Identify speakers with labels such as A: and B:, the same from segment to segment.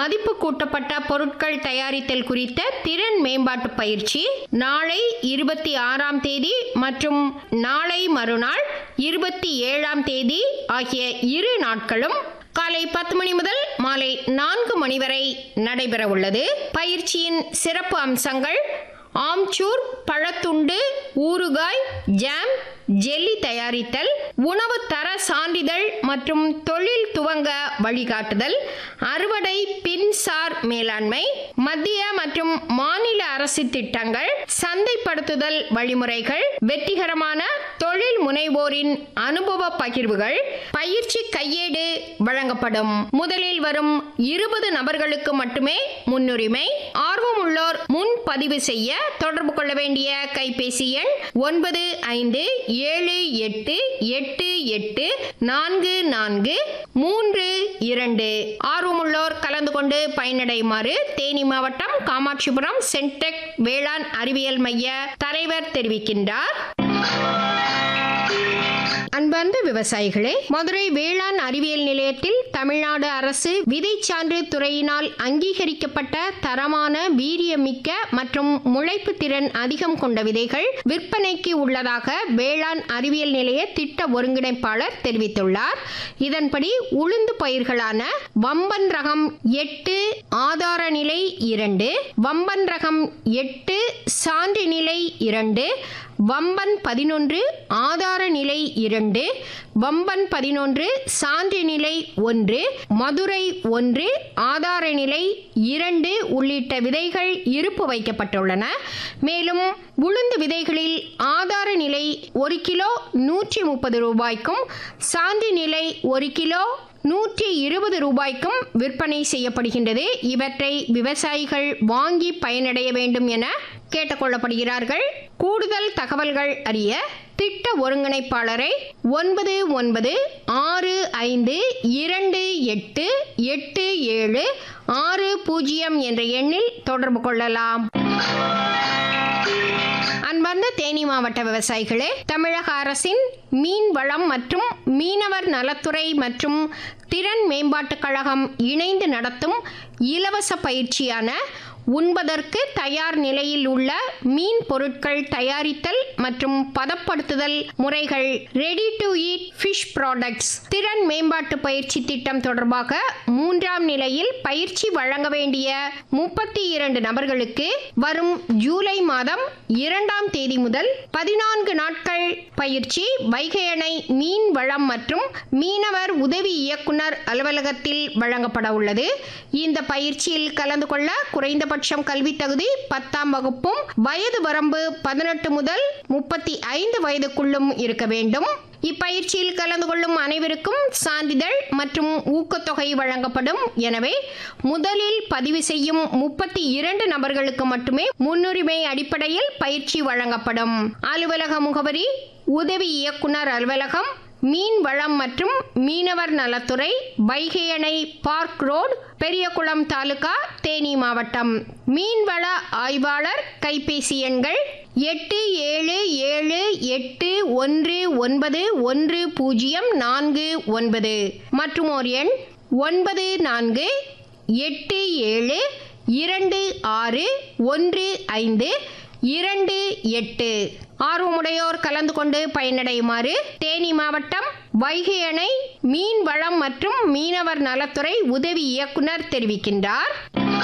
A: மதிப்பு கூட்டப்பட்ட பொருட்கள் தயாரித்தல் குறித்த திறன் மேம்பாட்டு பயிற்சி நாளை இருபத்தி ஆறாம் தேதி மற்றும் நாளை மறுநாள் இருபத்தி ஏழாம் தேதி ஆகிய இரு நாட்களும் காலை பத்து மணி முதல் மாலை நான்கு மணி வரை நடைபெற உள்ளது பயிற்சியின் சிறப்பு அம்சங்கள் ஆம்ச்சூர் பழத்துண்டு ஊறுகாய் ஜாம் ஜெல்லி தயாரித்தல் உணவு தர சான்றிதழ் மற்றும் தொழில் துவங்க வழிகாட்டுதல் அறுவடை பின்சார் மேலாண்மை மத்திய மற்றும் மாநில அரசு திட்டங்கள் சந்தைப்படுத்துதல் வழிமுறைகள் வெற்றிகரமான தொழில் முனைவோரின் அனுபவ பகிர்வுகள் பயிற்சி கையேடு வழங்கப்படும் முதலில் வரும் இருபது நபர்களுக்கு மட்டுமே முன்னுரிமை ஆர்வம் உள்ளோர் முன் பதிவு செய்ய தொடர்பு கொள்ள வேண்டிய கைபேசி எண் ஒன்பது ஐந்து ஏழு எட்டு எட்டு எட்டு நான்கு நான்கு மூன்று இரண்டு ஆர்வமுள்ளோர் கலந்து கொண்டு பயனடையுமாறு தேனி மாவட்டம் காமாட்சிபுரம் சென்டெக் வேளாண் அறிவியல் மைய தலைவர் தெரிவிக்கின்றார் அன்பார்ந்த விவசாயிகளே மதுரை வேளாண் அறிவியல் நிலையத்தில் தமிழ்நாடு அரசு விதைச்சான்று துறையினால் அங்கீகரிக்கப்பட்ட தரமான வீரியமிக்க மற்றும் முளைப்பு திறன் அதிகம் கொண்ட விதைகள் விற்பனைக்கு உள்ளதாக வேளாண் அறிவியல் நிலைய திட்ட ஒருங்கிணைப்பாளர் தெரிவித்துள்ளார் இதன்படி உளுந்து பயிர்களான வம்பன் ரகம் எட்டு ஆதார நிலை இரண்டு வம்பன் ரகம் எட்டு சான்று நிலை இரண்டு வம்பன் பதினொன்று ஆதார நிலை இரண்டு வம்பன் பதினொன்று சான்று நிலை ஒன்று மதுரை ஒன்று ஆதார நிலை இரண்டு உள்ளிட்ட விதைகள் இருப்பு வைக்கப்பட்டுள்ளன மேலும் உளுந்து விதைகளில் ஆதார நிலை ஒரு கிலோ நூற்றி முப்பது ரூபாய்க்கும் சான்று நிலை ஒரு கிலோ நூற்றி இருபது ரூபாய்க்கும் விற்பனை செய்யப்படுகின்றது இவற்றை விவசாயிகள் வாங்கி பயனடைய வேண்டும் என கேட்டுக்கொள்ளப்படுகிறார்கள் கூடுதல் தகவல்கள் அறிய திட்ட ஒருங்கிணைப்பாளரை ஒன்பது ஒன்பது ஆறு ஐந்து இரண்டு எட்டு எட்டு ஏழு ஆறு பூஜ்ஜியம் என்ற எண்ணில் தொடர்பு கொள்ளலாம் அன்பார்ந்த தேனி மாவட்ட விவசாயிகளே தமிழக அரசின் மீன் வளம் மற்றும் மீனவர் நலத்துறை மற்றும் திறன் மேம்பாட்டுக் கழகம் இணைந்து நடத்தும் இலவச பயிற்சியான உண்பதற்கு தயார் நிலையில் உள்ள மீன் பொருட்கள் தயாரித்தல் மற்றும் பதப்படுத்துதல் முறைகள் ready to eat fish products திறன் மேம்பாட்டு பயிற்சி திட்டம் தொடர்பாக மூன்றாம் நிலையில் பயிற்சி வழங்க வேண்டிய முப்பத்தி இரண்டு நபர்களுக்கு வரும் ஜூலை மாதம் இரண்டாம் தேதி முதல் பதினான்கு நாட்கள் பயிற்சி வைகை அணை மீன் வளம் மற்றும் மீனவர் உதவி இயக்குனர் அலுவலகத்தில் வழங்கப்பட உள்ளது இந்த பயிற்சியில் கலந்து கொள்ள குறைந்தபட்சம் கல்வி தகுதி பத்தாம் வகுப்பும் வயது வரம்பு பதினெட்டு முதல் முப்பத்தி ஐந்து வயதுக்குள்ளும் இருக்க வேண்டும் இப்பயிற்சியில் கலந்து கொள்ளும் அனைவருக்கும் சான்றிதழ் மற்றும் ஊக்கத்தொகை வழங்கப்படும் எனவே முதலில் பதிவு செய்யும் முப்பத்தி இரண்டு நபர்களுக்கு மட்டுமே முன்னுரிமை அடிப்படையில் பயிற்சி வழங்கப்படும் அலுவலக முகவரி உதவி இயக்குனர் அலுவலகம் மீன் வளம் மற்றும் மீனவர் நலத்துறை வைகை அணை பார்க் ரோடு பெரியகுளம் தாலுகா தேனி மாவட்டம் மீன்வள ஆய்வாளர் கைபேசி எண்கள் எட்டு ஏழு ஏழு எட்டு ஒன்று ஒன்பது ஒன்று பூஜ்ஜியம் நான்கு ஒன்பது மற்றும் ஒரு எண் ஒன்பது நான்கு எட்டு ஏழு இரண்டு ஆறு ஒன்று ஐந்து இரண்டு எட்டு ஆர்வமுடையோர் கலந்து கொண்டு பயனடையுமாறு தேனி மாவட்டம் வைகை அணை மீன் வளம் மற்றும் மீனவர் நலத்துறை உதவி இயக்குனர் தெரிவிக்கின்றார்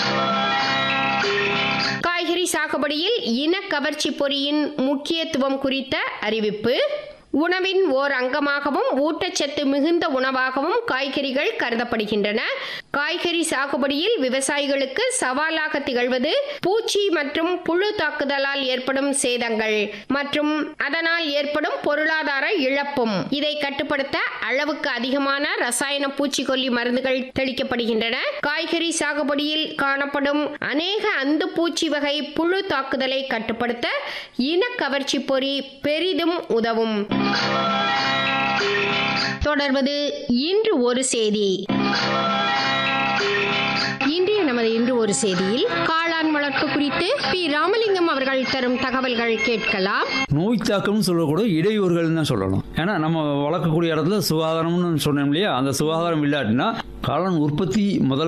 A: காய்கறி சாகுபடியில் இனக்கவர்ச்சி பொறியின் முக்கியத்துவம் குறித்த அறிவிப்பு உணவின் ஓர் அங்கமாகவும் ஊட்டச்சத்து மிகுந்த உணவாகவும் காய்கறிகள் கருதப்படுகின்றன காய்கறி சாகுபடியில் விவசாயிகளுக்கு சவாலாக திகழ்வது பூச்சி மற்றும் புழு தாக்குதலால் ஏற்படும் சேதங்கள் மற்றும் அதனால் ஏற்படும் பொருளாதார இழப்பும் இதை கட்டுப்படுத்த அளவுக்கு அதிகமான ரசாயன பூச்சிக்கொல்லி மருந்துகள் தெளிக்கப்படுகின்றன காய்கறி சாகுபடியில் காணப்படும் அநேக அந்து பூச்சி வகை புழு தாக்குதலை கட்டுப்படுத்த இனக்கவர்ச்சி பொறி பெரிதும் உதவும் தொடர்வது இன்று ஒரு செய்தி இன்றைய நமது இன்று ஒரு செய்தியில் காளான் வளர்ப்பு குறித்து பி ராமலிங்கம் அவர்கள் தரும் தகவல்கள் கேட்கலாம்
B: நோய் தாக்கம்னு சொல்லக்கூட இடையூறுகள்னு தான் சொல்லணும் ஏன்னா நம்ம வளர்க்கக்கூடிய இடத்துல சுகாதாரம்னு சொன்னோம் இல்லையா அந்த சுகாதாரம் இல்லாட்டினா காளான் உற்பத்தி முதல்